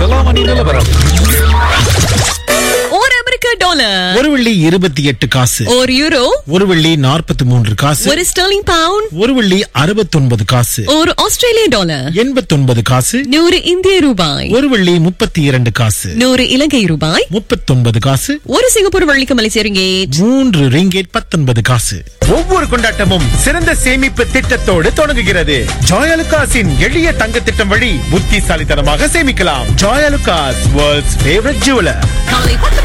செலாவணி நிலவரம் ஒரு அமெரிக்க டாலர் ஒரு வெள்ளி இருபத்தி எட்டு காசு ஒரு யூரோ ஒரு வெள்ளி நாற்பத்தி மூன்று காசு ஒரு ஸ்டெர்லிங் பவுண்ட் ஒரு வெள்ளி அறுபத்தொன்பது காசு ஒரு ஆஸ்திரேலிய டாலர் எண்பத்தொன்பது காசு நூறு இந்திய ரூபாய் ஒரு வெள்ளி முப்பத்தி இரண்டு காசு நூறு இலங்கை ரூபாய் முப்பத்தொன்பது காசு ஒரு சிங்கப்பூர் வள்ளிக்கு மலேசிய ரிங்கேட் மூன்று ரிங்கேட் பத்தொன்பது காசு ஒவ்வொரு கொண்டாட்டமும் சிறந்த சேமிப்பு திட்டத்தோடு தொடங்குகிறது ஜாயலுகாஸின் எளிய தங்க திட்டம் வழி புத்திசாலித்தனமாக சேமிக்கலாம் ஜாயலுகாஸ் வேர்ல்ட்ஸ் ஃபேவரட் ஜுவலர் காலை பத்து